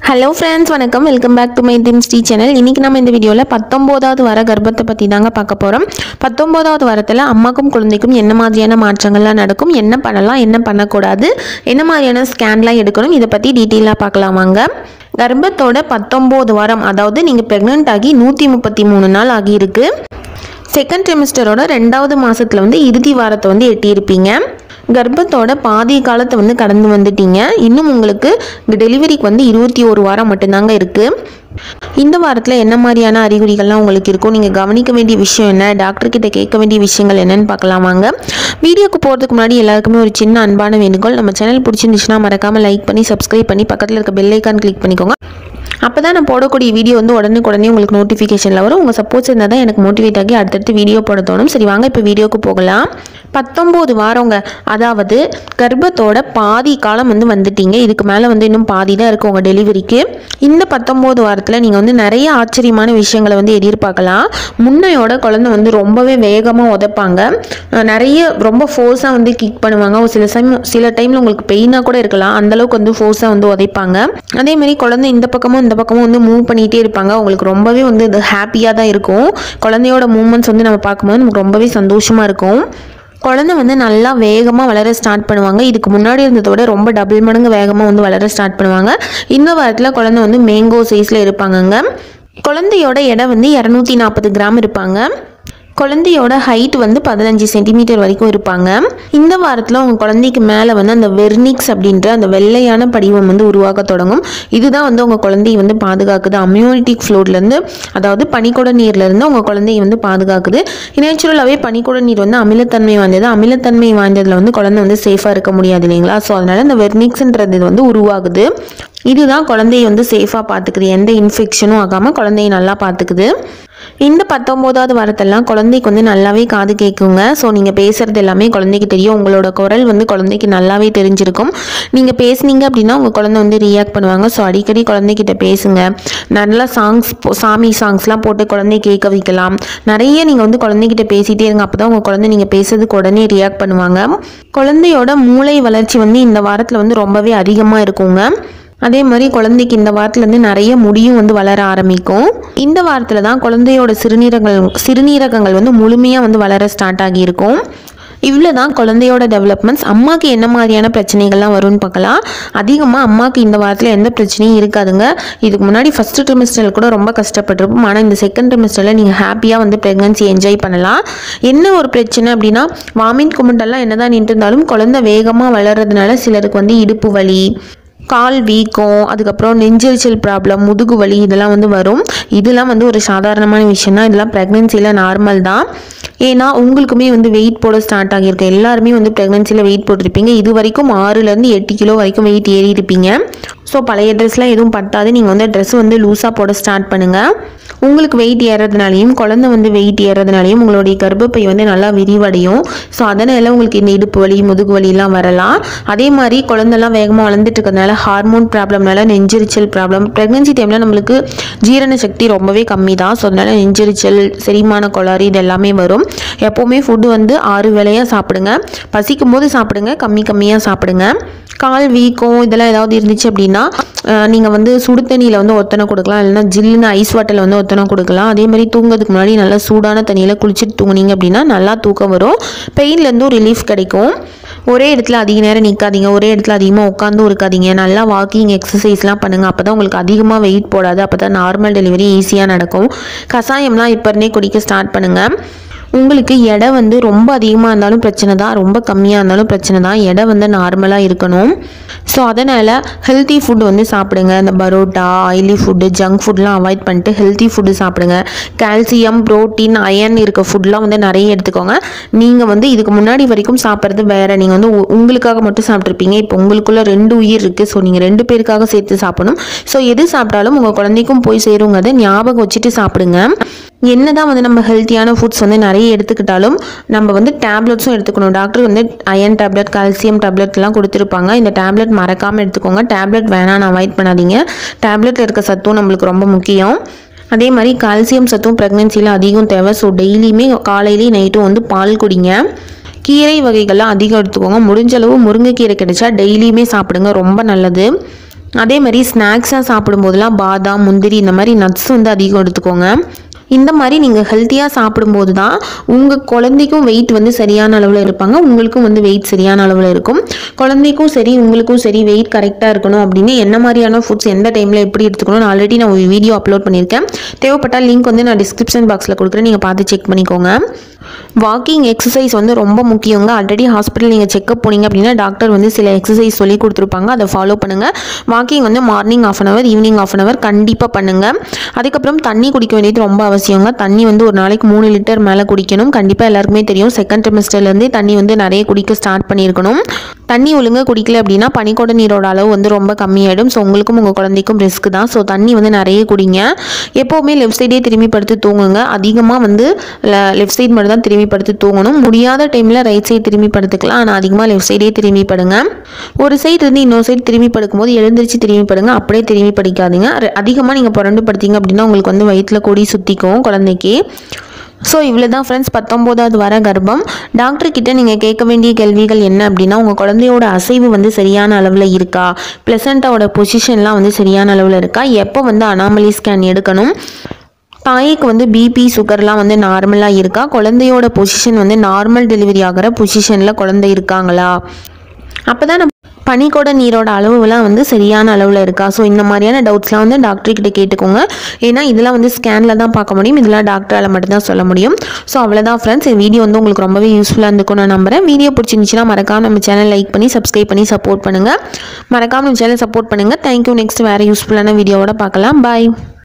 hello friends வணக்கம் welcome back to my dream Sri channel இன்றைக்கி நம்ம இந்த வீடியோவில் பத்தொம்போதாவது வர கர்ப்பத்தை பற்றி தாங்க பார்க்க போகிறோம் பத்தொம்போதாவது வாரத்தில் அம்மாக்கும் குழந்தைக்கும் என்ன மாதிரியான மாற்றங்கள்லாம் நடக்கும் என்ன பண்ணலாம் என்ன பண்ணக்கூடாது என்ன மாதிரியான ஸ்கேன்லாம் எடுக்கணும் இதை பற்றி டீட்டெயிலாக பார்க்கலாம் வாங்க கர்ப்பத்தோட பத்தொம்போது வாரம் அதாவது நீங்கள் ப்ரெக்னென்ட் ஆகி நூற்றி முப்பத்தி மூணு நாள் ஆகியிருக்கு செகண்ட் செமிஸ்டரோட ரெண்டாவது மாதத்தில் வந்து இறுதி வாரத்தை வந்து எட்டியிருப்பீங்க கர்ப்பத்தோட பாதி காலத்தை வந்து கடந்து வந்துட்டீங்க இன்னும் உங்களுக்கு டெலிவரிக்கு வந்து இருபத்தி ஒரு வாரம் மட்டும்தாங்க இருக்குது இந்த வாரத்தில் என்ன மாதிரியான அறிகுறிகள்லாம் உங்களுக்கு இருக்கும் நீங்கள் கவனிக்க வேண்டிய விஷயம் என்ன டாக்டர் கிட்ட கேட்க வேண்டிய விஷயங்கள் என்னன்னு பார்க்கலாம் வாங்க வீடியோக்கு போகிறதுக்கு முன்னாடி எல்லாருக்குமே ஒரு சின்ன அன்பான வேண்டுகோள் நம்ம சேனல் பிடிச்சிருந்துச்சுன்னா மறக்காமல் லைக் பண்ணி சப்ஸ்கிரைப் பண்ணி பக்கத்தில் இருக்க பெல் ஐக்கான் கிளிக் பண்ணிக்கோங்க அப்போ தான் நான் போடக்கூடிய வீடியோ வந்து உடனுக்குடனே உங்களுக்கு நோட்டிஃபிகேஷனில் வரும் உங்கள் சப்போர்ட்ஸ் இருந்தால் தான் எனக்கு மோட்டிவேட் ஆகி அடுத்தடுத்து வீடியோ போட தோணும் சரி வாங்க இப்போ வீடியோக்கு போகலாம் பத்தொம்போது வாரங்க அதாவது கர்ப்பத்தோட பாதி காலம் வந்து வந்துட்டீங்க இதுக்கு மேலே வந்து இன்னும் பாதி தான் இருக்குது உங்கள் டெலிவரிக்கு இந்த பத்தொம்போது வாரத்தில் நீங்கள் வந்து நிறைய ஆச்சரியமான விஷயங்களை வந்து எதிர்பார்க்கலாம் முன்னையோட குழந்தை வந்து ரொம்பவே வேகமாக உதைப்பாங்க அஹ் நிறைய ரொம்ப ஃபோர்ஸாக வந்து கிக் பண்ணுவாங்க ஒரு சில சமயம் சில டைமில் உங்களுக்கு பெயினாக கூட இருக்கலாம் அந்தளவுக்கு வந்து ஃபோர்ஸாக வந்து உதைப்பாங்க அதே மாதிரி குழந்தை இந்த பக்கமும் இந்த பக்கமும் வந்து மூவ் பண்ணிகிட்டே இருப்பாங்க உங்களுக்கு ரொம்பவே வந்து இது ஹாப்பியாக தான் இருக்கும் குழந்தையோட மூமெண்ட்ஸ் வந்து நம்ம பார்க்கும்போது நமக்கு ரொம்பவே சந்தோஷமாக இருக்கும் குழந்தை வந்து நல்லா வேகமாக வளர ஸ்டார்ட் பண்ணுவாங்க இதுக்கு முன்னாடி இருந்ததை விட ரொம்ப டபுள் மடங்கு வேகமாக வந்து வளர ஸ்டார்ட் பண்ணுவாங்க இந்த வாரத்தில் குழந்தை வந்து மேங்கோ சைஸில் இருப்பாங்கங்க குழந்தையோட எடை வந்து இரநூத்தி நாற்பது கிராம் இருப்பாங்க குழந்தையோட ஹைட் வந்து பதினஞ்சு சென்டிமீட்டர் வரைக்கும் இருப்பாங்க இந்த வாரத்தில் உங்கள் குழந்தைக்கு மேலே வந்து அந்த வெர்னிக்ஸ் அப்படின்ற அந்த வெள்ளையான படிவம் வந்து உருவாக தொடங்கும் இதுதான் வந்து உங்கள் குழந்தையை வந்து பாதுகாக்குது அம்யூனிட்டிக் ஃப்ளோர்லேருந்து அதாவது பனிக்குட நீர்லேருந்து உங்கள் குழந்தையை வந்து பாதுகாக்குது நேச்சுரலாகவே பனிக்குட நீர் வந்து அமிலத்தன்மை வாய்ந்தது அமிலத்தன்மை வாய்ந்ததில் வந்து குழந்தை வந்து சேஃபாக இருக்க முடியாது இல்லைங்களா ஸோ அதனால் இந்த வெர்னிக்ஸ்ன்றது இது வந்து உருவாகுது இதுதான் குழந்தையை வந்து சேஃபாக பார்த்துக்குது எந்த இன்ஃபெக்ஷனும் ஆகாமல் குழந்தையை நல்லா பார்த்துக்குது இந்த பத்தொம்போதாவது வாரத்தெல்லாம் குழந்தைக்கு வந்து நல்லாவே காது கேட்குங்க ஸோ நீங்கள் பேசுகிறது எல்லாமே குழந்தைக்கு தெரியும் உங்களோட குரல் வந்து குழந்தைக்கு நல்லாவே தெரிஞ்சிருக்கும் நீங்கள் பேசுனீங்க அப்படின்னா உங்கள் குழந்தை வந்து ரியாக்ட் பண்ணுவாங்க ஸோ அடிக்கடி குழந்தைகிட்ட பேசுங்க நல்லா சாங்ஸ் சாமி சாங்ஸ்லாம் போட்டு குழந்தைய கேட்க வைக்கலாம் நிறைய நீங்கள் வந்து குழந்தைகிட்ட பேசிகிட்டே இருங்க அப்போ தான் உங்கள் குழந்தை நீங்கள் பேசுறதுக்கு உடனே ரியாக்ட் பண்ணுவாங்க குழந்தையோட மூளை வளர்ச்சி வந்து இந்த வாரத்தில் வந்து ரொம்பவே அதிகமாக இருக்குங்க அதே மாதிரி குழந்தைக்கு இந்த வாரத்துலேருந்து நிறைய முடியும் வந்து வளர ஆரம்பிக்கும் இந்த வாரத்தில் தான் குழந்தையோட சிறுநீரகங்கள் சிறுநீரகங்கள் வந்து முழுமையாக வந்து வளர ஸ்டார்ட் ஆகியிருக்கும் இவ்வளோ தான் குழந்தையோட டெவலப்மெண்ட்ஸ் அம்மாவுக்கு என்ன மாதிரியான பிரச்சனைகள்லாம் வரும்னு பார்க்கலாம் அதிகமாக அம்மாவுக்கு இந்த வாரத்தில் எந்த பிரச்சனையும் இருக்காதுங்க இதுக்கு முன்னாடி ஃபஸ்ட்டு ட்ரிமிஸ்டரில் கூட ரொம்ப கஷ்டப்பட்டிருப்போம் ஆனால் இந்த செகண்ட் ட்ரிமிஸ்டரில் நீங்கள் ஹாப்பியாக வந்து ப்ரெக்னன்சி என்ஜாய் பண்ணலாம் என்ன ஒரு பிரச்சனை அப்படின்னா வாமிட் குமெண்டெல்லாம் என்னதான் நின்று இருந்தாலும் குழந்தை வேகமாக வளர்றதுனால சிலருக்கு வந்து இடுப்பு வலி கால் வீக்கம் அதுக்கப்புறம் நெஞ்செரிச்சல் ப்ராப்ளம் முதுகு வலி இதெல்லாம் வந்து வரும் இதெல்லாம் வந்து ஒரு சாதாரணமான விஷயம் தான் இதெல்லாம் ப்ரெக்னென்சியில் நார்மல் தான் ஏன்னா உங்களுக்குமே வந்து வெயிட் போட ஸ்டார்ட் ஆகியிருக்கு எல்லாருமே வந்து ப்ரெக்னென்சியில் வெயிட் போட்டிருப்பீங்க இது வரைக்கும் ஆறுலேருந்து எட்டு கிலோ வரைக்கும் வெயிட் ஏறி இருப்பீங்க ஸோ பழைய ட்ரெஸ்லாம் எதுவும் பத்தாது நீங்கள் வந்து ட்ரெஸ் வந்து லூஸாக போட ஸ்டார்ட் பண்ணுங்கள் உங்களுக்கு வெயிட் ஏறதுனாலையும் குழந்தை வந்து வெயிட் ஏறதுனாலையும் உங்களுடைய கர்ப்பப்பை வந்து நல்லா விரிவடையும் ஸோ அதனால உங்களுக்கு இந்த இடுப்பு வலி முதுகு வலிலாம் வரலாம் அதே மாதிரி குழந்தைலாம் வேகமாக வளர்ந்துட்டு இருக்கிறதுனால ஹார்மோன் ப்ராப்ளம்னால நெஞ்செரிச்சல் ப்ராப்ளம் ப்ரெக்னன்சி டைமில் நம்மளுக்கு ஜீரண சக்தி ரொம்பவே கம்மி தான் ஸோ அதனால நெஞ்செரிச்சல் செரிமான கோளாறு இது எல்லாமே வரும் எப்போவுமே ஃபுட்டு வந்து ஆறு வேளையாக சாப்பிடுங்க பசிக்கும் போது சாப்பிடுங்க கம்மி கம்மியாக சாப்பிடுங்க கால் வீக்கம் இதெல்லாம் ஏதாவது இருந்துச்சு அப்படின்னா நீங்கள் வந்து சுடு தண்ணியில் வந்து ஒத்தனை கொடுக்கலாம் இல்லைன்னா ஜில்லுன்னு ஐஸ் வாட்டரில் வந்து ஒத்தனை கொடுக்கலாம் அதே மாதிரி தூங்குறதுக்கு முன்னாடி நல்லா சூடான தண்ணியில் குளிச்சுட்டு தூங்குனீங்க அப்படின்னா நல்லா தூக்கம் வரும் பெயின்லேருந்தும் ரிலீஃப் கிடைக்கும் ஒரே இடத்துல அதிக நேரம் நிற்காதீங்க ஒரே இடத்துல அதிகமாக உட்காந்தும் இருக்காதீங்க நல்லா வாக்கிங் எக்ஸசைஸ்லாம் பண்ணுங்கள் அப்போ தான் உங்களுக்கு அதிகமாக வெயிட் போடாது அப்போ தான் நார்மல் டெலிவரி ஈஸியாக நடக்கும் கஷாயம்லாம் இப்போ இருந்தே குடிக்க ஸ்டார்ட் பண்ணுங்கள் உங்களுக்கு எடை வந்து ரொம்ப அதிகமாக இருந்தாலும் பிரச்சனை தான் ரொம்ப கம்மியாக இருந்தாலும் பிரச்சனை தான் எடை வந்து நார்மலாக இருக்கணும் ஸோ அதனால் ஹெல்த்தி ஃபுட் வந்து சாப்பிடுங்க இந்த பரோட்டா ஆயிலி ஃபுட்டு ஜங்க் ஃபுட்லாம் அவாய்ட் பண்ணிட்டு ஹெல்த்தி ஃபுட்டு சாப்பிடுங்க கால்சியம் ப்ரோட்டீன் அயன் இருக்க ஃபுட்லாம் வந்து நிறைய எடுத்துக்கோங்க நீங்கள் வந்து இதுக்கு முன்னாடி வரைக்கும் சாப்பிட்றது வேறு நீங்கள் வந்து உ- உங்களுக்காக மட்டும் சாப்பிட்ருப்பீங்க இப்போ உங்களுக்குள்ள ரெண்டு உயிர் இருக்குது ஸோ நீங்கள் ரெண்டு பேருக்காக சேர்த்து சாப்பிடணும் ஸோ எது சாப்பிட்டாலும் உங்கள் குழந்தைக்கும் போய் சேருங்கிறத ஞாபகம் வச்சுட்டு சாப்பிடுங்க என்னதான் வந்து நம்ம ஹெல்த்தியான ஃபுட்ஸ் வந்து நிறைய எடுத்துக்கிட்டாலும் நம்ம வந்து டேப்லெட்ஸும் எடுத்துக்கணும் டாக்டர் வந்து அயன் டேப்லெட் கால்சியம் டேப்லெட்லாம் கொடுத்துருப்பாங்க இந்த டேப்லெட் மறக்காமல் எடுத்துக்கோங்க டேப்லெட் வேணான்னு அவாய்ட் பண்ணாதீங்க டேப்லெட்டில் இருக்க சத்தும் நம்மளுக்கு ரொம்ப முக்கியம் அதே மாதிரி கால்சியம் சத்தும் ப்ரெக்னென்சியில் அதிகம் தேவை ஸோ டெய்லியுமே காலையிலையும் நைட்டும் வந்து பால் குடிங்க கீரை வகைகள்லாம் அதிகம் எடுத்துக்கோங்க முடிஞ்ச அளவு முருங்கைக்கீரை கிடைச்சா டெய்லியுமே சாப்பிடுங்க ரொம்ப நல்லது அதே மாதிரி ஸ்நாக்ஸாக சாப்பிடும்போதெல்லாம் பாதாம் முந்திரி இந்த மாதிரி நட்ஸ் வந்து அதிகம் எடுத்துக்கோங்க இந்த மாதிரி நீங்கள் ஹெல்த்தியாக சாப்பிடும்போது தான் உங்கள் குழந்தைக்கும் வெயிட் வந்து சரியான அளவில் இருப்பாங்க உங்களுக்கும் வந்து வெயிட் சரியான அளவில் இருக்கும் குழந்தைக்கும் சரி உங்களுக்கும் சரி வெயிட் கரெக்டாக இருக்கணும் அப்படின்னு என்ன மாதிரியான ஃபுட்ஸ் எந்த டைமில் எப்படி எடுத்துக்கணும்னு ஆல்ரெடி நான் ஒரு வீடியோ அப்லோட் பண்ணியிருக்கேன் தேவைப்பட்டால் லிங்க் வந்து நான் டிஸ்கிரிப்ஷன் பாக்ஸில் கொடுக்குறேன் நீங்கள் பார்த்து செக் பண்ணிக்கோங்க வாக்கிங் எக்ஸசைஸ் வந்து ரொம்ப முக்கியங்க ஆல்ரெடி ஹாஸ்பிட்டல் நீங்கள் செக்அப் போனீங்க அப்படின்னா டாக்டர் வந்து சில எக்ஸசைஸ் சொல்லி கொடுத்துருப்பாங்க அதை ஃபாலோ பண்ணுங்கள் வாக்கிங் வந்து morning half an hour evening half an hour கண்டிப்பாக பண்ணுங்கள் அதுக்கப்புறம் தண்ணி குடிக்க வேண்டியது ரொம்ப அவசியங்க தண்ணி வந்து ஒரு நாளைக்கு மூணு லிட்டர் மேலே குடிக்கணும் கண்டிப்பாக எல்லாருக்குமே தெரியும் செகண்ட் செமஸ்டர்லேருந்தே தண்ணி வந்து நிறைய குடிக்க ஸ்டார்ட் பண்ணியிருக்கணும் தண்ணி ஒழுங்காக குடிக்கல அப்படின்னா பனிக்கொட நீரோட அளவு வந்து ரொம்ப கம்மியாயிடும் ஸோ உங்களுக்கும் உங்கள் குழந்தைக்கும் ரிஸ்க் தான் ஸோ தண்ணி வந்து நிறைய குடிங்க எப்போவுமே லெஃப்ட் சைடே திரும்பி படுத்து தூங்குங்க அதிகமாக வந்து லெஃப்ட் சைடு மட்டும் தான் திரும்பி படுத்து தூங்கணும் முடியாத டைமில் ரைட் சைடு திரும்பி படுத்துக்கலாம் ஆனால் அதிகமாக லெஃப்ட் சைடே திரும்பி படுங்க ஒரு சைடு இருந்து இன்னொரு சைடு திரும்பி படுக்கும்போது எழுந்திரிச்சு திரும்பி படுங்க அப்படியே திரும்பி படுக்காதீங்க அதிகமாக நீங்கள் புரண்டு படுத்தீங்க அப்படின்னா உங்களுக்கு வந்து வயிற்றில் கொடி சுற்றிக்கும் குழந்தைக்கு ஸோ இவ்வளோ தான் ஃப்ரெண்ட்ஸ் பத்தொம்போதாவது வர கர்ப்பம் டாக்டர் கிட்ட நீங்கள் கேட்க வேண்டிய கேள்விகள் என்ன அப்படின்னா உங்கள் குழந்தையோட அசைவு வந்து சரியான அளவில் இருக்கா பிளசண்டாவோட பொசிஷன்லாம் வந்து சரியான அளவில் இருக்கா எப்போ வந்து அனாமலி ஸ்கேன் எடுக்கணும் தாய்க்கு வந்து பிபி சுகர்லாம் வந்து நார்மலாக இருக்கா குழந்தையோட பொசிஷன் வந்து நார்மல் டெலிவரி ஆகிற பொசிஷனில் குழந்தை இருக்காங்களா அப்போ தான் நம்ம பனிக்கூட நீரோட அளவுலாம் வந்து சரியான அளவில் இருக்கா ஸோ இந்த மாதிரியான டவுட்ஸ்லாம் வந்து டாக்டர் கிட்ட கேட்டுக்கோங்க ஏன்னா இதெல்லாம் வந்து ஸ்கேனில் தான் பார்க்க முடியும் இதெல்லாம் டாக்டரால் மட்டும்தான் சொல்ல முடியும் ஸோ அவ்வளோதான் ஃப்ரெண்ட்ஸ் இந்த வீடியோ வந்து உங்களுக்கு ரொம்பவே யூஸ்ஃபுல்லாக இருந்துக்கும் நான் நம்புறேன் வீடியோ பிடிச்சிருந்துச்சுன்னா மறக்காம நம்ம சேனல் லைக் பண்ணி சப்ஸ்கிரைப் பண்ணி சப்போர்ட் பண்ணுங்கள் மறக்காம நம்ம சேனல் சப்போர்ட் பண்ணுங்கள் தேங்க்யூ நெக்ஸ்ட் வேறு யூஸ்ஃபுல்லான வீடியோவோட பார்க்கலாம் பாய்